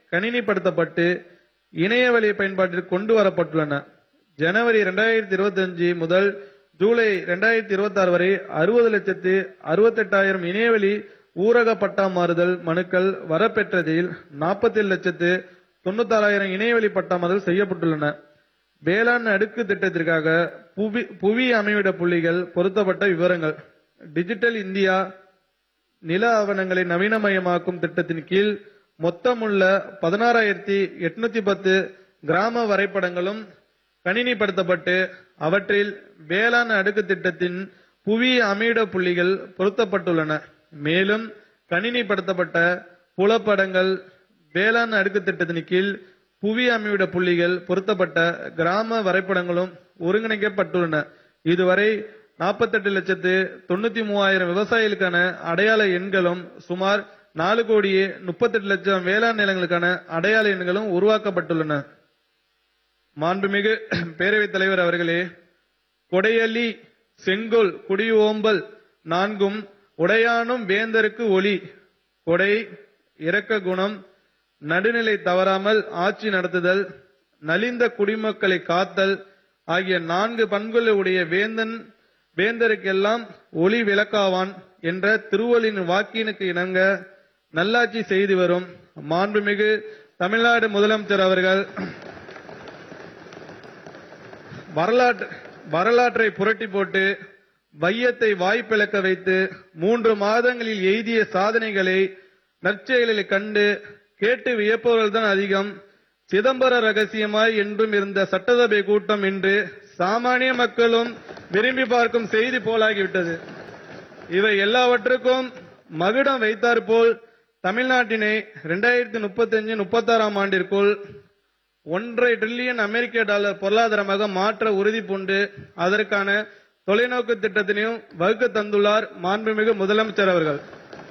கணினிப்படுத்தப்பட்டு இணையவழி பயன்பாட்டிற்கு கொண்டு வரப்பட்டுள்ளன ஜனவரி 2025 முதல் ஜூலை 2026 வரை அறுபது லட்சத்து அறுபத்தெட்டாயிரம் இணையவழி ஊரக பட்டா மாறுதல் மனுக்கள் வரப்பெற்றதில் நாற்பத்தி லட்சத்து தொண்ணூத்தாறாயிரம் இணையவழி பட்டா மாறுதல் செய்யப்பட்டுள்ளன வேளாண் அடுக்கு திட்டத்திற்காக புவி புவி அமைவிட புள்ளிகள் பொருத்தப்பட்ட விவரங்கள் டிஜிட்டல் இந்தியா நில ஆவணங்களை நவீனமயமாக்கும் திட்டத்தின் கீழ் மொத்தமுள்ள பதினாறாயிரத்தி எட்நூத்தி பத்து கிராம வரைபடங்களும் கணினிப்படுத்தப்பட்டு அவற்றில் வேளாண் அடுக்கு திட்டத்தின் புவி அமைவிட புள்ளிகள் பொருத்தப்பட்டுள்ளன மேலும் கணினிப்படுத்தப்பட்ட புலப்படங்கள் வேளாண் அடுக்கு திட்டத்தின் கீழ் புவி அமைவிட புள்ளிகள் பொருத்தப்பட்ட கிராம வரைபடங்களும் ஒருங்கிணைக்கப்பட்டுள்ளன இதுவரை நாற்பத்தெட்டு லட்சத்து தொண்ணூத்தி மூவாயிரம் விவசாயிகளுக்கான அடையாள எண்களும் சுமார் நாலு கோடியே முப்பத்தெட்டு லட்சம் வேளாண் நிலங்களுக்கான அடையாள எண்களும் உருவாக்கப்பட்டுள்ளன மாண்புமிகு பேரவைத் தலைவர் அவர்களே கொடையலி செங்கோல் குடியோம்பல் நான்கும் உடையானும் வேந்தருக்கு ஒளி கொடை இரக்க குணம் நடுநிலை தவறாமல் ஆட்சி நடத்துதல் நலிந்த குடிமக்களை காத்தல் ஆகிய நான்கு பண்புகளை உடைய வேந்தன் வேந்தருக்கெல்லாம் ஒளி விளக்காவான் என்ற திருவள்ளின் வாக்கினுக்கு இணங்க நல்லாட்சி செய்து வரும் மாண்புமிகு தமிழ்நாடு முதலமைச்சர் அவர்கள் வரலாற்று வரலாற்றை புரட்டி போட்டு வையத்தை வாய்ப்பிழக்க வைத்து மூன்று மாதங்களில் எய்திய சாதனைகளை நற்செயலில் கண்டு கேட்டு வியப்பவர்கள்தான் அதிகம் சிதம்பர ரகசியமாய் என்றும் இருந்த சட்டசபை கூட்டம் இன்று சாமானிய மக்களும் விரும்பி பார்க்கும் செய்தி போலாகிவிட்டது இவை எல்லாவற்றுக்கும் மகுடம் வைத்தாற்போல் தமிழ்நாட்டினை இரண்டாயிரத்தி முப்பத்தஞ்சு முப்பத்தாறாம் ஆண்டிற்குள் ஒன்றரை டிரில்லியன் அமெரிக்க டாலர் பொருளாதாரமாக மாற்ற உறுதி பூண்டு அதற்கான தொலைநோக்கு திட்டத்தினையும் வகுக்க தந்துள்ளார் மாண்புமிகு முதலமைச்சர் அவர்கள்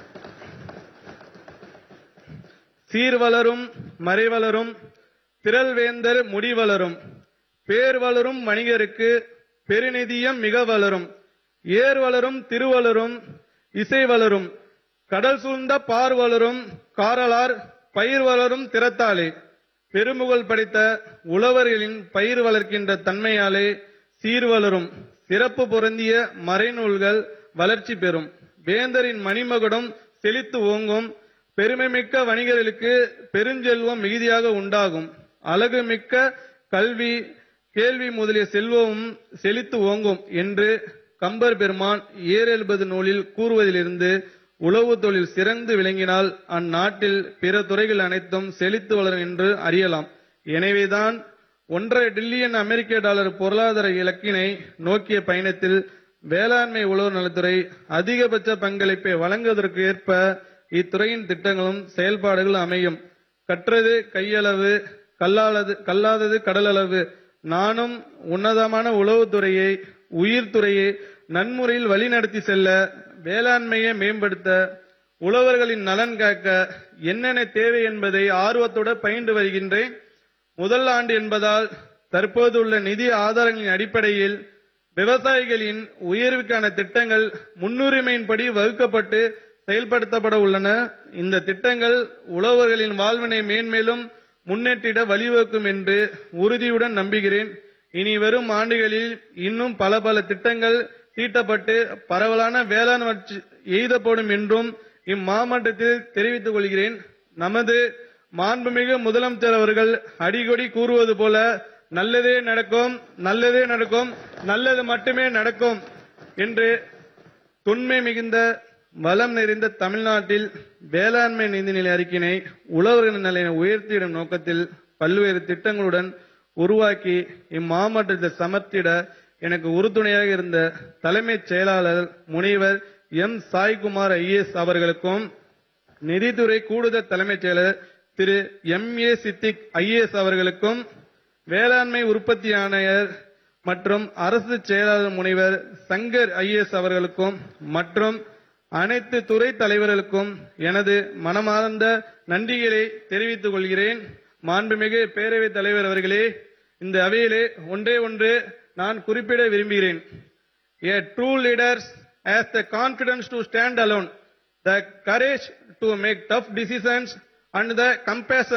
சீர் வளரும் மறை வளரும் திரள் வேந்தர் முடி வளரும் பேர் வளரும் வணிகருக்கு பெருநிதியம் மிக வளரும் ஏர் வளரும் திருவளரும் இசை வளரும் கடல் சூழ்ந்த பார் வளரும் காரலார் பயிர் வளரும் திறத்தாலே பெருமுகழ் படைத்த உழவர்களின் பயிர் வளர்க்கின்ற தன்மையாலே சீர் வளரும் சிறப்பு பொருந்திய மறைநூல்கள் வளர்ச்சி பெறும் வேந்தரின் மணிமகுடம் செழித்து ஓங்கும் பெருமைமிக்க வணிகர்களுக்கு பெருஞ்செல்வம் மிகுதியாக உண்டாகும் அழகுமிக்க கல்வி கேள்வி முதலிய செல்வமும் செழித்து ஓங்கும் என்று கம்பர் பெருமான் ஏறெழுபது நூலில் கூறுவதிலிருந்து உழவு தொழில் சிறந்து விளங்கினால் அந்நாட்டில் பிற துறைகள் அனைத்தும் செழித்து வளரும் என்று அறியலாம் எனவேதான் ஒன்றரை டில்லியன் அமெரிக்க டாலர் பொருளாதார இலக்கினை நோக்கிய பயணத்தில் வேளாண்மை உழவு நலத்துறை அதிகபட்ச பங்களிப்பை வழங்குவதற்கு ஏற்ப இத்துறையின் திட்டங்களும் செயல்பாடுகளும் அமையும் கற்றது கையளவு கல்லாதது கல்லாதது கடலளவு நானும் உன்னதமான உளவுத்துறையை உயிர்த்துறையை நன்முறையில் வழிநடத்தி செல்ல வேளாண்மையை மேம்படுத்த உழவர்களின் நலன் காக்க என்னென்ன தேவை என்பதை ஆர்வத்தோடு பயின்று வருகின்றேன் முதல் ஆண்டு என்பதால் தற்போதுள்ள நிதி ஆதாரங்களின் அடிப்படையில் விவசாயிகளின் உயர்வுக்கான திட்டங்கள் முன்னுரிமையின்படி வகுக்கப்பட்டு செயல்படுத்தப்பட உள்ளன இந்த திட்டங்கள் உழவர்களின் வாழ்வினை மேன்மேலும் முன்னேற்றிட வழிவகுக்கும் என்று உறுதியுடன் நம்புகிறேன் இனி வரும் ஆண்டுகளில் இன்னும் பல பல திட்டங்கள் தீட்டப்பட்டு பரவலான வேளாண் வளர்ச்சி எய்தப்படும் என்றும் இம்மாமட்டத்தில் தெரிவித்துக் கொள்கிறேன் நமது மாண்புமிகு முதலமைச்சர் அவர்கள் அடிக்கடி கூறுவது போல நல்லதே நடக்கும் நல்லதே நடக்கும் நல்லது மட்டுமே நடக்கும் என்று தொன்மை மிகுந்த வளம் நிறைந்த தமிழ்நாட்டில் வேளாண்மை நிதிநிலை அறிக்கையினை உழவர்களின் நிலையை உயர்த்திடும் நோக்கத்தில் பல்வேறு திட்டங்களுடன் உருவாக்கி இம்மாவட்டத்தை சமர்த்திட எனக்கு உறுதுணையாக இருந்த தலைமைச் செயலாளர் முனைவர் எம் சாய்குமார் ஐஏஎஸ் அவர்களுக்கும் நிதித்துறை கூடுதல் தலைமைச் செயலர் Thiru M A Siddique IAS அவர்களுக்கும் வேளாண்மை உற்பத்தி ஆணையர் மற்றும் அரசு செயலாளர் முனைவர் சங்கர் ஐஏஎஸ் அவர்களுக்கும் மற்றும் அனைத்து துறை தலைவர்களுக்கும் எனது மனமார்ந்த நன்றிகளை தெரிவித்துக் கொள்கிறேன் மாண்புமிகு பேரவைத் தலைவர் அவர்களே இந்த அவையிலே ஒன்றே ஒன்று நான் குறிப்பிட விரும்புகிறேன் A true leaders has the confidence to stand alone, the courage to make tough decisions and the compassion